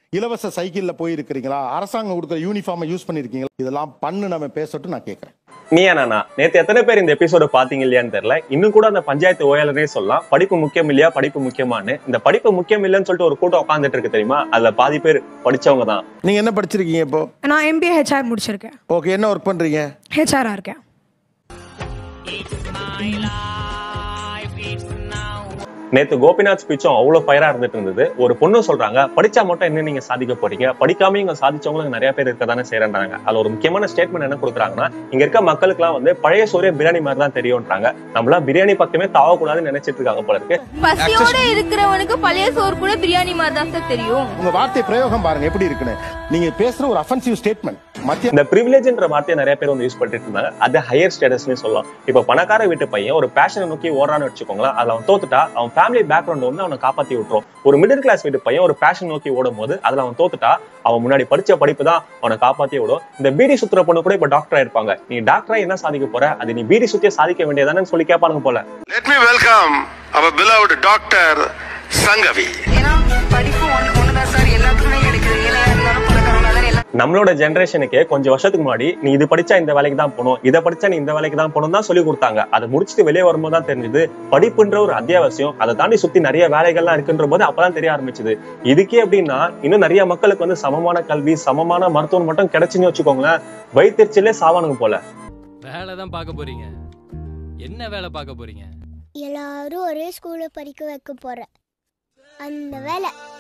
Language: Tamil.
இலவச சைக்கிள்ல போயிருக்கிறீங்களா அரசாங்கம் கொடுக்குற யூனிஃபார்மை யூஸ் பண்ணிருக்கீங்களா இதெல்லாம் பண்ணு நம்ம பேசட்டும் நான் கேட்கறேன் நீயா நானா நேத்து எத்தனை பேர் இந்த எபிசோட பாத்தீங்க இல்லையான்னு தெரியல இன்னும் கூட அந்த பஞ்சாயத்து ஓயாளரே சொல்லலாம் படிப்பு முக்கியம் இல்லையா படிப்பு முக்கியமான்னு இந்த படிப்பு முக்கியம் இல்லைன்னு சொல்லிட்டு ஒரு கூட்டம் உட்காந்துட்டு இருக்கு தெரியுமா அதுல பாதி பேர் படிச்சவங்க தான் நீங்க என்ன படிச்சிருக்கீங்க இப்போ நான் எம்பிஏ ஹெச்ஆர் முடிச்சிருக்கேன் ஓகே என்ன ஒர்க் பண்றீங்க ஹெச்ஆரா இருக்கேன் நேத்து கோபிநாத் ஸ்பீச்சும் அவ்வளவு ஃபயரா இருந்துட்டு இருந்தது ஒரு பொண்ணு சொல்றாங்க படிச்சா மட்டும் என்ன நீங்க சாதிக்க போறீங்க படிக்காம இங்க சாதிச்சவங்களுக்கு நிறைய பேர் இருக்க தானே செய்யறாங்க அதுல ஒரு முக்கியமான ஸ்டேட்மெண்ட் என்ன கொடுக்குறாங்கன்னா இங்க இருக்க மக்களுக்கு எல்லாம் வந்து பழைய சூரிய பிரியாணி மாதிரி தான் தெரியும்ன்றாங்க நம்மளா பிரியாணி பக்கமே தாவக்கூடாதுன்னு நினைச்சிட்டு இருக்காங்க போல இருக்கு பசியோட இருக்கிறவனுக்கு பழைய சோறு கூட பிரியாணி மாதிரி தான் சார் தெரியும் உங்க வார்த்தை பிரயோகம் பாருங்க எப்படி இருக்குன்னு நீங்க பேசுற ஒரு அஃபென்சிவ் ஸ்டேட்மெண்ட் மத்திய இந்த ப்ரிவிலேஜ்ன்ற வார்த்தையை நிறைய பேர் வந்து யூஸ் பண்ணிட்டு இருந்தாங்க அது ஹையர் ஸ்டேட்டஸ்னு சொல்லலாம் இப்ப பணக்கார வீட்டு பையன் ஒரு பேஷனை நோக்கி ஓடுறான்னு வச்சுக்கோங்களேன் அதுல அவன் தோத்துட்டா அவன் ஃபேமிலி பேக்ரவுண்ட் வந்து அவனை காப்பாத்தி விட்டுரும் ஒரு மிடில் கிளாஸ் வீட்டு பையன் ஒரு பேஷன் நோக்கி ஓடும் போது அதுல அவன் தோத்துட்டா அவன் முன்னாடி படிச்ச படிப்பு தான் அவனை காப்பாத்தி விடும் இந்த பீடி சுத்துற பொண்ணு கூட இப்ப டாக்டர் ஆயிருப்பாங்க நீ டாக்டரா என்ன சாதிக்க போற அது நீ பீடி சுத்திய சாதிக்க வேண்டியதானு சொல்லி கேட்பானுங்க போல Let me welcome our beloved Dr. Sangavi. ஏன்னா படிப்பு ஒன்று ஒண்ணுதான் சார் எல்லாத்துக்குமே கிடைக்குது ஏழையா இருந்தாலும் பணக்காரங்களா இருந்தாலும் எல்லா நம்மளோட ஜெனரேஷனுக்கே கொஞ்சம் வருஷத்துக்கு முன்னாடி நீ இது படிச்சா இந்த வேலைக்கு தான் போகணும் இதை படிச்சா நீ இந்த வேலைக்கு தான் போகணும் தான் சொல்லி கொடுத்தாங்க அதை முடிச்சுட்டு வெளியே வரும்போது தான் தெரிஞ்சது படிப்புன்ற ஒரு அத்தியாவசியம் அதை தாண்டி சுத்தி நிறைய வேலைகள்லாம் இருக்குன்ற போது அப்பதான் தெரிய ஆரம்பிச்சது இதுக்கே அப்படின்னா இன்னும் நிறைய மக்களுக்கு வந்து சமமான கல்வி சமமான மருத்துவம் மட்டும் கிடைச்சுன்னு வச்சுக்கோங்களேன் வயிற்றுச்சிலே சாவானுங்க போல வேலை தான் பார்க்க போறீங்க என்ன வேலை பார்க்க போறீங்க எல்லாரும் ஒரே ஸ்கூல்ல படிக்க வைக்க போறேன் அந்த வேலை